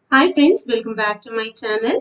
Hi friends, welcome back to my channel.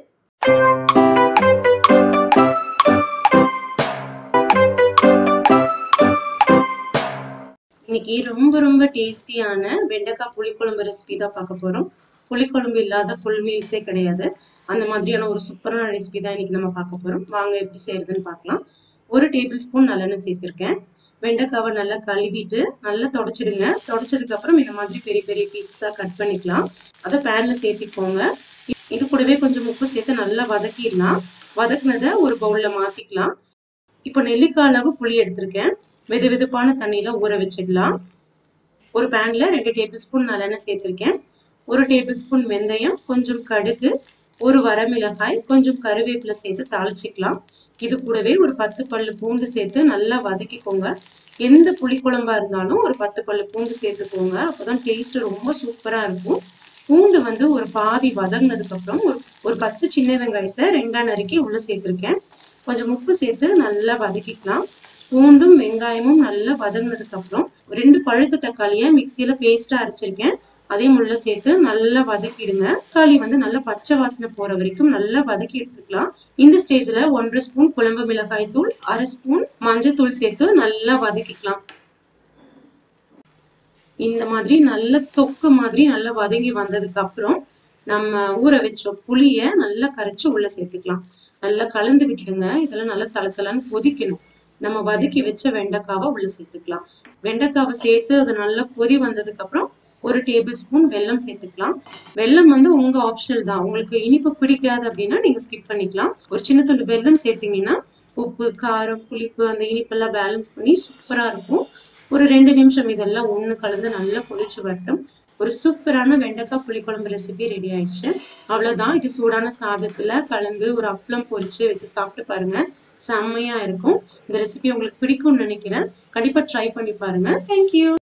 இன்னைக்கு ரொம்ப ரொம்ப டேஸ்டியான வெண்டைக்காய் புளிக்குழம்பு ரெசிபி தான் பார்க்க போறோம் புளிக்குழம்பு இல்லாத ஃபுல் மீல்ஸே கிடையாது அந்த மாதிரியான ஒரு சூப்பரான ரெசிபி தான் இன்னைக்கு நம்ம பார்க்க போறோம் வாங்க எப்படி செய்யறதுன்னு பார்க்கலாம் ஒரு டேபிள் ஸ்பூன் நல்லெண்ணெய் சேர்த்திருக்கேன் வெண்டைக்காவை நல்லா கழுவிட்டு நல்லா தொடச்சிடுங்க தொடச்சதுக்கு அப்புறம் இந்த மாதிரி பெரிய பெரிய பீசஸா கட் பண்ணிக்கலாம் அதை பேன்ல சேர்த்திக்கோங்க இது கூடவே கொஞ்சம் உப்பு சேர்த்து நல்லா வதக்கிடலாம் வதக்குனதை ஒரு பவுல்ல மாத்திக்கலாம் இப்போ நெல்லிக்காய் அளவு புளி எடுத்திருக்கேன் வெது வெதுப்பான தண்ணியில ஊற வச்சிடலாம் ஒரு பேன்ல ரெண்டு டேபிள் ஸ்பூன் நல்லெண்ணெய் சேர்த்திருக்கேன் ஒரு டேபிள் ஸ்பூன் வெந்தயம் கொஞ்சம் கடுகு ஒரு வரமிளகாய் கொஞ்சம் கருவேப்பிலை சேர்த்து தாளிச்சிக்கலாம் இது கூடவே ஒரு பத்து பல்லு பூண்டு சேர்த்து நல்லா வதக்கிக்கோங்க எந்த புளிக்குழம்பா இருந்தாலும் ஒரு பத்து பல்லு பூண்டு சேர்த்துக்கோங்க அப்போதான் டேஸ்ட் ரொம்ப சூப்பரா இருக்கும் பூண்டு வந்து ஒரு பாதி வதங்கினதுக்கு அப்புறம் ஒரு ஒரு பத்து சின்ன வெங்காயத்தை ரெண்டா நறுக்கி உள்ள சேர்த்திருக்கேன் கொஞ்சம் உப்பு சேர்த்து நல்லா வதக்கிக்கலாம் பூண்டும் வெங்காயமும் நல்லா வதங்கினதுக்கு அப்புறம் ரெண்டு பழுத்த தக்காளியை மிக்சியில பேஸ்டா அரைச்சிருக்கேன் அதையும் உள்ள சேர்த்து நல்லா வதக்கிடுங்க தக்காளி வந்து நல்லா பச்சை வாசனை போற வரைக்கும் நல்லா வதக்கி எடுத்துக்கலாம் இந்த ஸ்டேஜ்ல ஒன்றரை ஸ்பூன் குழம்பு மிளகாய் தூள் அரை ஸ்பூன் மஞ்சள் தூள் சேர்த்து நல்லா வதக்கிக்கலாம் இந்த மாதிரி நல்ல தொக்கு மாதிரி நல்லா வதங்கி வந்ததுக்கு அப்புறம் நம்ம ஊற வச்ச புளிய நல்லா கரைச்சு உள்ள சேர்த்துக்கலாம் நல்லா கலந்து விட்டுடுங்க இதெல்லாம் நல்லா தளத்தலான்னு கொதிக்கணும் நம்ம வதக்கி வச்ச வெண்டைக்காவை உள்ள சேர்த்துக்கலாம் வெண்டைக்காவை சேர்த்து அது நல்லா கொதி வந்ததுக்கு அப்புறம் ஒரு டேபிள் ஸ்பூன் வெல்லம் சேர்த்துக்கலாம் வெல்லம் வந்து உங்க ஆப்ஷனல் தான் உங்களுக்கு இனிப்பு பிடிக்காது அப்படின்னா நீங்க ஸ்கிப் பண்ணிக்கலாம் ஒரு சின்ன துண்டு வெல்லம் சேர்த்தீங்கன்னா உப்பு காரம் புளிப்பு அந்த இனிப்பெல்லாம் பேலன்ஸ் பண்ணி சூப்பரா இருக்கும் ஒரு ரெண்டு நிமிஷம் இதெல்லாம் ஒண்ணு கலந்து நல்லா கொதிச்சு வரட்டும் ஒரு சூப்பரான வெண்டைக்காய் புளிக்குழம்பு ரெசிபி ரெடி ஆயிடுச்சு அவ்வளவுதான் இது சூடான சாதத்துல கலந்து ஒரு அப்பளம் பொரிச்சு வச்சு சாப்பிட்டு பாருங்க செம்மையா இருக்கும் இந்த ரெசிபி உங்களுக்கு பிடிக்கும்னு நினைக்கிறேன் கண்டிப்பா ட்ரை பண்ணி பாருங்க தேங்க்யூ